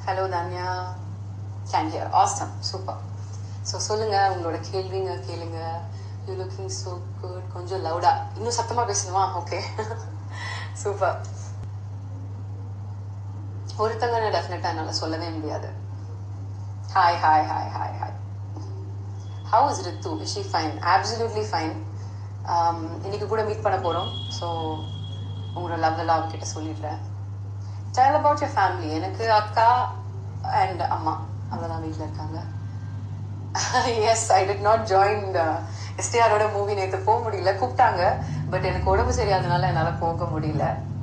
Hello Tanya can hear awesome super so சொல்லுங்க உங்களோட கேள்விங்க கேளுங்க யூ லுக்கிங் ஸோ குட் கொஞ்சம் லவுடா இன்னும் சத்தமா பேசணுமா ஓகே சூப்பர் ஒருத்தங்க டெஃபினட்டா என்னால சொல்லவே முடியாது hi hi hi hi hi how is Ritu is she fine absolutely fine இன்னைக்கு கூட மீட் பண்ண போகிறோம் ஸோ உங்களோட லவ் எல்லாம் அவகிட்ட சொல்லிடுறேன் டெல் அபவுட் யர் ஃபேமிலி எனக்கு அக்கா அண்ட் அம்மா அவ்வளோதான் வீட்டில் இருக்காங்க yes I did not join எஸ்டிஆரோட மூவி நேற்று போக முடியல கூப்பிட்டாங்க பட் எனக்கு உடம்பு சரியாதனால என்னால் போக முடியல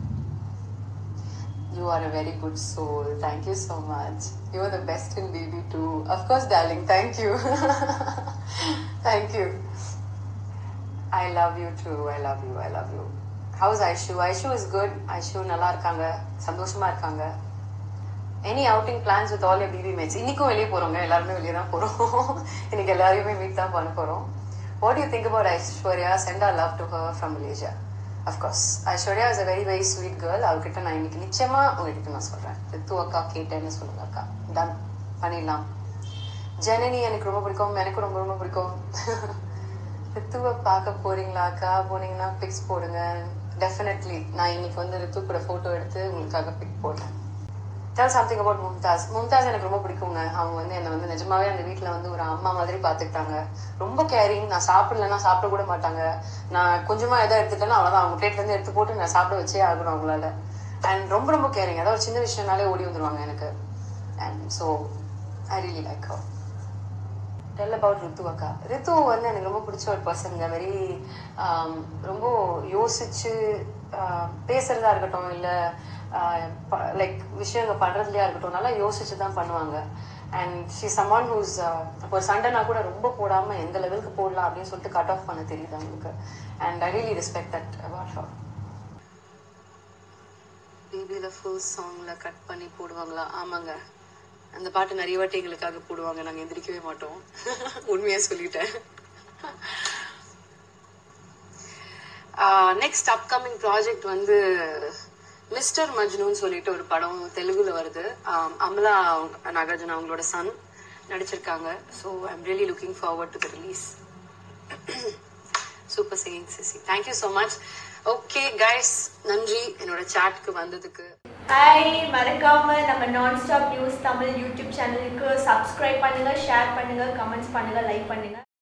You are a very good soul. Thank you so much. You are the best in BB too. Of course, darling. Thank you. Thank you. I love you too. I love you. I love you. How's Aishu? Aishu is good. Aishu நல்லா இருக்காங்க சந்தோஷமா இருக்காங்க any outing plans with all your BB mates இன்னைக்கும் வெளியே போறோங்க எல்லாருமே வெளியே தான் போறோம் இன்னைக்கு எல்லாரையுமே மீட் தான் பண்ண போறோம் what you think about Aishwarya sent her love to her from Malaysia of course Aishwarya is a very very sweet girl அவகிட்ட நான் இன்னைக்கு நிச்சயமா உங்ககிட்ட நான் சொல்றேன் ரித்து அக்கா கேட்டேன்னு சொல்லுங்க அக்கா டன் பண்ணிடலாம் ஜனனி எனக்கு ரொம்ப பிடிக்கும் எனக்கு ரொம்ப ரொம்ப பிடிக்கும் ரித்துவை பார்க்க போறீங்களா அக்கா போனீங்கன்னா பிக்ஸ் போடுங்க டெஃபினெட்லி நான் இன்னைக்கு வந்து ரித்து கூட ஃபோட்டோ எடுத்து உங்களுக்காக பிக் போடுறேன் tell something about Mumtaz Mumtaz எனக்கு ரொம்ப பிடிக்குங்க அவங்க வந்து என்னை வந்து நிஜமாவே அந்த வீட்டில் வந்து ஒரு அம்மா மாதிரி பார்த்துக்கிட்டாங்க ரொம்ப கேரிங் நான் சாப்பிடலன்னா சாப்பிட கூட மாட்டாங்க நான் கொஞ்சமா எதாவது எடுத்துட்டேன்னா அவ்வளோதான் அவங்க பிளேட்ல இருந்து எடுத்து போட்டு நான் சாப்பிட வச்சே ஆகணும் அவங்களால அண்ட் ரொம்ப ரொம்ப கேரிங் அதாவது ஒரு சின்ன விஷயம்னாலே ஓடி வந்துருவாங்க எனக்கு and so I really like her tell about Ritu அக்கா ரித்து வந்து எனக்கு ரொம்ப பிடிச்ச ஒரு பர்சனுங்க வெரி ரொம்ப யோசிச்சு ஆஹ், பேசுறதா இருக்கட்டும் இல்லை லைக் விஷயங்கள் பண்றதுலயா இருக்கட்டும் நல்லா யோசிச்சு தான் பண்ணுவாங்க அண்ட் ஷி சமான் ஹூஸ் ஒரு சண்டைனா கூட ரொம்ப போடாம எந்த லெவலுக்கு போடலாம் அப்படின்னு சொல்லிட்டு கட் ஆஃப் பண்ண தெரியுது அவங்களுக்கு and I really respect that about her பிபியில் ஃபுல் சாங்ல கட் பண்ணி போடுவாங்களா ஆமாங்க அந்த பாட்டு நிறைய வாட்டி எங்களுக்காக போடுவாங்க நாங்க எந்திரிக்கவே மாட்டோம் உண்மையா சொல்லிட்டேன் நெக்ஸ்ட் அப்கமிங் ப்ராஜெக்ட் வந்து மிஸ்டர் மஜ்னுன்னு சொல்லிட்டு ஒரு படம் தெலுங்குல வருது ஆம், அமலா நாகார்ஜுன் அவங்களோட சன் நடிச்சிருக்காங்க so I'm really looking forward to the release super singing சிசி thank you so much okay guys நன்றி என்னோட சாட்க்கு வந்ததுக்கு ஹாய் மறக்காம நம்ம non stop news Tamil YouTube சேனலுக்கு சப்ஸ்கிரைப் பண்ணுங்க ஷேர் பண்ணுங்க கமெண்ட்ஸ் பண்ணுங்க லைக் பண்ணுங்க